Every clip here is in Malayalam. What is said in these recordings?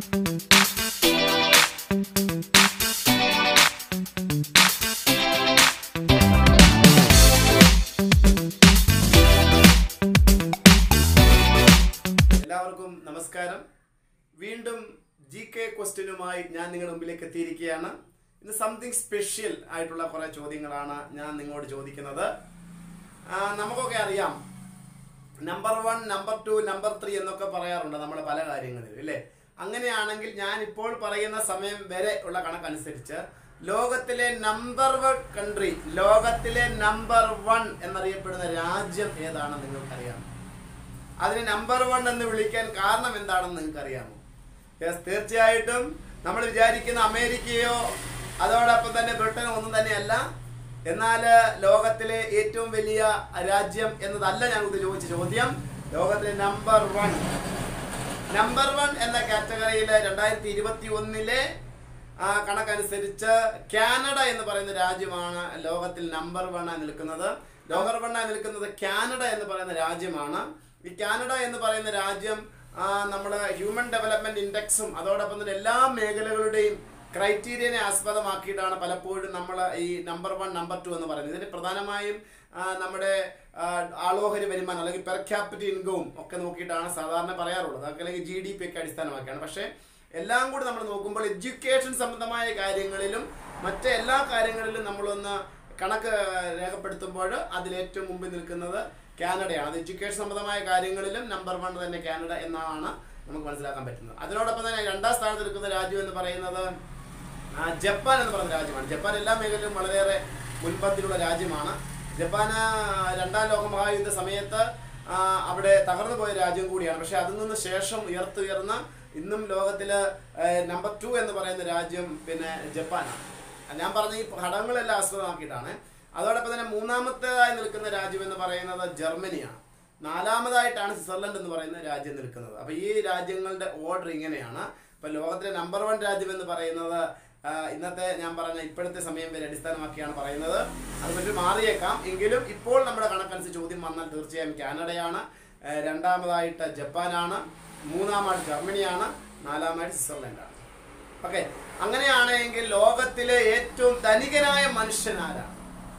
എല്ലാവർക്കും നമസ്കാരം വീണ്ടും ജി കെ ക്വസ്റ്റ്യനുമായി ഞാൻ നിങ്ങളുടെ മുമ്പിലേക്ക് എത്തിയിരിക്കുകയാണ് ഇന്ന് സംതിങ് സ്പെഷ്യൽ ആയിട്ടുള്ള കുറെ ചോദ്യങ്ങളാണ് ഞാൻ നിങ്ങളോട് ചോദിക്കുന്നത് ആ, നമുക്കൊക്കെ അറിയാം number one number two number three എന്നൊക്കെ പറയാറുണ്ട് നമ്മൾ പല കാര്യങ്ങളിലും അല്ലേ അങ്ങനെയാണെങ്കിൽ ഞാൻ ഇപ്പോൾ പറയുന്ന സമയം വരെ ഉള്ള കണക്കനുസരിച്ച് ലോകത്തിലെ നമ്പർ വൺ കൺട്രി ലോകത്തിലെ നമ്പർ വൺ എന്നറിയപ്പെടുന്ന രാജ്യം ഏതാണെന്ന് നിങ്ങൾക്കറിയാം അതിന് നമ്പർ വൺ എന്ന് വിളിക്കാൻ കാരണം എന്താണെന്ന് നിങ്ങൾക്ക് അറിയാമോ യെസ് തീർച്ചയായിട്ടും നമ്മൾ വിചാരിക്കുന്ന അമേരിക്കയോ അതോടൊപ്പം തന്നെ ബ്രിട്ടനോ ഒന്നും തന്നെയല്ല എന്നാൽ ലോകത്തിലെ ഏറ്റവും വലിയ രാജ്യം എന്നതല്ല ഞങ്ങൾക്ക് ചോദിച്ച ചോദ്യം ലോകത്തിലെ നമ്പർ വൺ നമ്പർ വൺ എന്ന കാറ്റഗറിയിൽ രണ്ടായിരത്തി ഇരുപത്തി ഒന്നിലെ കണക്കനുസരിച്ച് കാനഡ എന്ന് പറയുന്ന രാജ്യമാണ് ലോകത്തിൽ നമ്പർ വൺ ആയി നിൽക്കുന്നത് ലോകർ വൺ ആയി നിൽക്കുന്നത് കാനഡ എന്ന് പറയുന്ന രാജ്യമാണ് ഈ കാനഡ എന്ന് പറയുന്ന രാജ്യം നമ്മൾ ഹ്യൂമൻ ഡെവലപ്മെന്റ് ഇൻഡെക്സും അതോടൊപ്പം തന്നെ എല്ലാ മേഖലകളുടെയും ക്രൈറ്റീരിയനെ ആസ്പദമാക്കിയിട്ടാണ് പലപ്പോഴും നമ്മൾ ഈ നമ്പർ വൺ നമ്പർ ടു എന്ന് പറയുന്നത് ഇതിന് പ്രധാനമായും ആ, നമ്മുടെ ആ, ആളോഹരി വരുമാനം അല്ലെങ്കിൽ പെർ ക്യാപിറ്റൽ ഇൻകവും ഒക്കെ നോക്കിയിട്ടാണ് സാധാരണ പറയാറുള്ളത് അതൊക്കെ അല്ലെങ്കിൽ ജി ഡി പി ഒക്കെ അടിസ്ഥാനമാക്കിയാണ് പക്ഷേ എല്ലാം കൂടി നമ്മൾ നോക്കുമ്പോൾ എഡ്യൂക്കേഷൻ സംബന്ധമായ കാര്യങ്ങളിലും മറ്റ് എല്ലാ കാര്യങ്ങളിലും നമ്മളൊന്ന് കണക്ക് രേഖപ്പെടുത്തുമ്പോൾ അതിൽ ഏറ്റവും മുമ്പിൽ നിൽക്കുന്നത് കാനഡയാണ് അത് എഡ്യൂക്കേഷൻ സംബന്ധമായ കാര്യങ്ങളിലും നമ്പർ വൺ തന്നെ കാനഡ എന്നാണ് നമുക്ക് മനസ്സിലാക്കാൻ പറ്റുന്നത് അതിനോടൊപ്പം തന്നെ രണ്ടാം സ്ഥാനത്ത് നിൽക്കുന്ന രാജ്യം എന്ന് പറയുന്നത് ആ, ജപ്പാൻ എന്ന് പറയുന്ന രാജ്യമാണ് ജപ്പാൻ എല്ലാ മേഖലയിലും വളരെയേറെ മുൻപന്തിലുള്ള രാജ്യമാണ് ജപ്പാന് രണ്ടാം ലോക മഹായുദ്ധ സമയത്ത് ആ, അവിടെ തകർന്നു പോയ രാജ്യം കൂടിയാണ് പക്ഷെ അതിൽ നിന്ന് ശേഷം ഉയർത്തുയർന്ന ഇന്നും ലോകത്തില് നമ്പർ ടു എന്ന് പറയുന്ന രാജ്യം പിന്നെ ജപ്പാനാണ് ഞാൻ പറഞ്ഞ ഈ ഘടകങ്ങളെല്ലാം ആസ്പദമാക്കിയിട്ടാണ് അതോടൊപ്പം തന്നെ മൂന്നാമത്തേതായി നിൽക്കുന്ന രാജ്യം എന്ന് പറയുന്നത് ജർമ്മനിയാണ് നാലാമതായിട്ടാണ് സ്വിറ്റ്സർലൻഡ് എന്ന് പറയുന്ന രാജ്യം നിൽക്കുന്നത് അപ്പൊ ഈ രാജ്യങ്ങളുടെ ഓർഡർ ഇങ്ങനെയാണ് ഇപ്പൊ ലോകത്തിലെ നമ്പർ വൺ രാജ്യം എന്ന് പറയുന്നത് ആ, ഇന്നത്തെ ഞാൻ പറഞ്ഞ ഇപ്പോഴത്തെ സമയം വരെ അടിസ്ഥാനമാക്കിയാണ് പറയുന്നത് അത് പറ്റി മാറിയേക്കാം എങ്കിലും ഇപ്പോൾ നമ്മുടെ കണക്കനുസരിച്ച് ചോദ്യം വന്നാൽ തീർച്ചയായും കാനഡയാണ് ആ, രണ്ടാമതായിട്ട് ജപ്പാനാണ് മൂന്നാമായിട്ട് ജർമ്മനിയാണ് നാലാമായിട്ട് സ്വിറ്റ്സർലൻഡാണ് ഓക്കെ അങ്ങനെയാണെങ്കിൽ ലോകത്തിലെ ഏറ്റവും ധനികനായ മനുഷ്യൻ ആരാണ്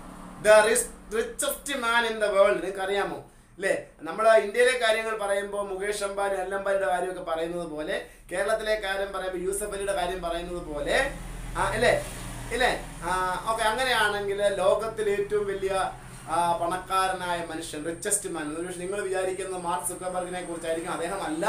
the richest man in the world നിങ്ങൾക്ക് അറിയാമോ അല്ലേ നമ്മുടെ ഇന്ത്യയിലെ കാര്യങ്ങൾ പറയുമ്പോൾ മുകേഷ് അംബാനി അൽ അംബാനിയുടെ കാര്യമൊക്കെ പറയുന്നത് പോലെ കേരളത്തിലെ കാര്യം പറയുമ്പോൾ യൂസഫ് അലിയുടെ കാര്യം പറയുന്നത് പോലെ ആ, അല്ലേ ഇല്ലേ ഓക്കെ അങ്ങനെയാണെങ്കിൽ ലോകത്തിലെ ഏറ്റവും വലിയ ആ, പണക്കാരനായ മനുഷ്യൻ റിച്ചസ്റ്റ് മാൻ ഒരുപക്ഷെ നിങ്ങൾ വിചാരിക്കുന്നത് മാർക്ക് സുക്കബർഗിനെ കുറിച്ചായിരിക്കും അദ്ദേഹം അല്ല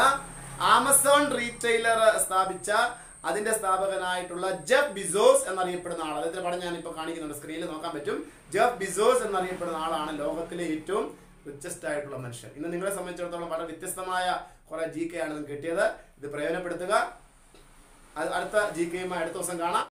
ആമസോൺ റീറ്റെയിലർ സ്ഥാപിച്ച അതിന്റെ സ്ഥാപകനായിട്ടുള്ള ജെഫ് ബിസോസ് എന്നറിയപ്പെടുന്ന ആൾ അദ്ദേഹത്തിന്റെ പടം ഞാൻ ഇപ്പോൾ കാണിക്കുന്നുണ്ട് സ്ക്രീനിൽ നോക്കാൻ പറ്റും ജെഫ് ബിസോസ് എന്നറിയപ്പെടുന്ന ആളാണ് ലോകത്തിലെ ഏറ്റവും റിച്ചസ്റ്റ് ആയിട്ടുള്ള മനുഷ്യൻ ഇന്ന് നിങ്ങളെ സംബന്ധിച്ചിടത്തോളം വളരെ വ്യത്യസ്തമായ കുറെ ജി കെ ആണ് നിങ്ങൾക്ക് കിട്ടിയത് ഇത് പ്രയോജനപ്പെടുത്തുക അത് അടുത്ത ജി കെയുമായി അടുത്ത ദിവസം കാണാം